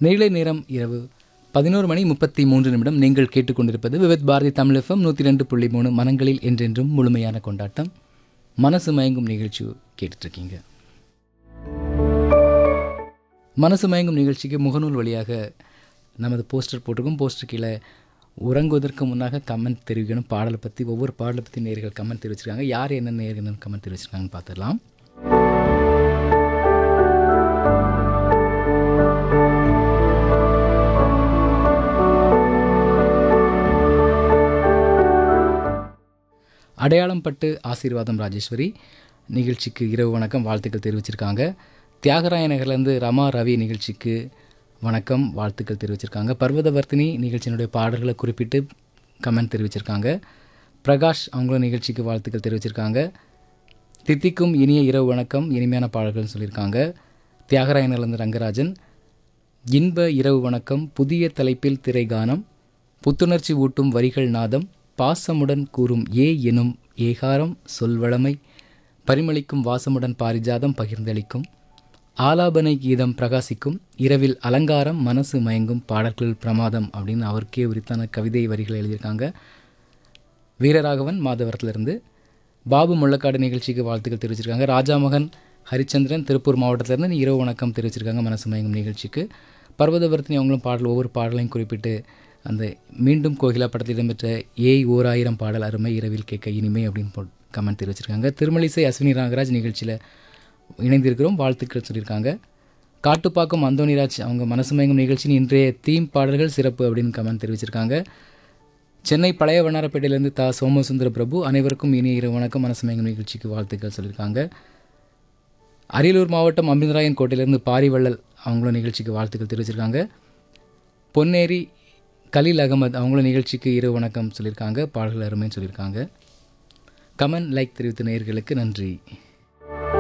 நீளை நேரம் இரவு பதினோரு மணி முப்பத்தி மூன்று நிமிடம் நீங்கள் கேட்டுக்கொண்டிருப்பது விவித் பாரதி தமிழ் எஃப்எம் நூற்றி ரெண்டு புள்ளி மூணு மனங்களில் என்றென்றும் முழுமையான கொண்டாட்டம் மனசு மயங்கும் நிகழ்ச்சி கேட்டுட்ருக்கீங்க மனசு மயங்கும் நிகழ்ச்சிக்கு முகநூல் வழியாக நமது போஸ்டர் போட்டிருக்கோம் போஸ்டர் கீழே உறங்குவதற்கு முன்னாக கமெண்ட் தெரிவிக்கணும் பாடலை பற்றி ஒவ்வொரு பாடலை பற்றி நேர்கள் கமெண்ட் தெரிவிச்சிருக்காங்க யார் என்ன நேர்கள் கமெண்ட் தெரிவிச்சிருக்காங்கன்னு பார்த்துடலாம் அடையாளம் பட்டு ஆசீர்வாதம் ராஜேஸ்வரி நிகழ்ச்சிக்கு இரவு வணக்கம் வாழ்த்துக்கள் தெரிவிச்சிருக்காங்க தியாகராய நகர்லேருந்து ரமா ரவி நிகழ்ச்சிக்கு வணக்கம் வாழ்த்துக்கள் தெரிவிச்சிருக்காங்க பர்வதவர்த்தினி நிகழ்ச்சியினுடைய பாடல்களை குறிப்பிட்டு கமெண்ட் தெரிவிச்சிருக்காங்க பிரகாஷ் அவங்களும் நிகழ்ச்சிக்கு வாழ்த்துக்கள் தெரிவிச்சிருக்காங்க தித்திக்கும் இனிய இரவு வணக்கம் இனிமையான பாடல்கள்னு சொல்லியிருக்காங்க தியாகராயனிலிருந்து ரங்கராஜன் இன்ப இரவு வணக்கம் புதிய தலைப்பில் திரை கானம் புத்துணர்ச்சி ஊட்டும் வரிகள் நாதம் பாசமுடன் கூறும் ஏ எனும் ஏகாரம் சொல்வளமை பரிமளிக்கும் வாசமுடன் பாரிஜாதம் பகிர்ந்தளிக்கும் ஆலாபனை கீதம் பிரகாசிக்கும் இரவில் அலங்காரம் மனசு மயங்கும் பாடல்கள் பிரமாதம் அப்படின்னு அவருக்கே உரித்தான கவிதை வரிகளை எழுதியிருக்காங்க வீரராகவன் மாதவரத்திலிருந்து பாபு முள்ளக்காடு நிகழ்ச்சிக்கு வாழ்த்துக்கள் தெரிவிச்சிருக்காங்க ராஜாமகன் ஹரிச்சந்திரன் திருப்பூர் மாவட்டத்திலேருந்து இரவு வணக்கம் தெரிவிச்சிருக்காங்க மனசு மயங்கும் நிகழ்ச்சிக்கு பர்வதவர்த்தினி அவங்களும் பாடல் ஒவ்வொரு பாடலையும் குறிப்பிட்டு அந்த மீண்டும் கோகிலா படத்தில் இடம்பெற்ற ஏய் ஓர் ஆயிரம் பாடல் அருமை இரவில் கேட்க இனிமை அப்படின்னு போ கமெண்ட் தெரிவிச்சிருக்காங்க திருமலிசை அஸ்வினி நாகராஜ் நிகழ்ச்சியில் இணைந்திருக்கிறோம் வாழ்த்துக்கள் சொல்லியிருக்காங்க காட்டுப்பாக்கம் அந்தோனிராஜ் அவங்க மனசு மயங்கும் நிகழ்ச்சியின் இன்றைய தீம் பாடல்கள் சிறப்பு அப்படின்னு கமெண்ட் தெரிவிச்சிருக்காங்க சென்னை பழைய வண்ணாரப்பேட்டையிலேருந்து தா சோமசுந்தர பிரபு அனைவருக்கும் இனிய இரவு வணக்கம் மனசு மயங்கும் நிகழ்ச்சிக்கு வாழ்த்துக்கள் சொல்லியிருக்காங்க அரியலூர் மாவட்டம் அமிர்தராயன் கோட்டையிலேருந்து பாரிவள்ளல் அவங்களும் நிகழ்ச்சிக்கு வாழ்த்துக்கள் தெரிவிச்சிருக்காங்க பொன்னேரி கலீல் அகமது அவங்களும் நிகழ்ச்சிக்கு இரவு வணக்கம் சொல்லியிருக்காங்க பாடல்கள் அருமைன்னு சொல்லியிருக்காங்க கமெண்ட் லைக் தெரிவித்த நேயர்களுக்கு நன்றி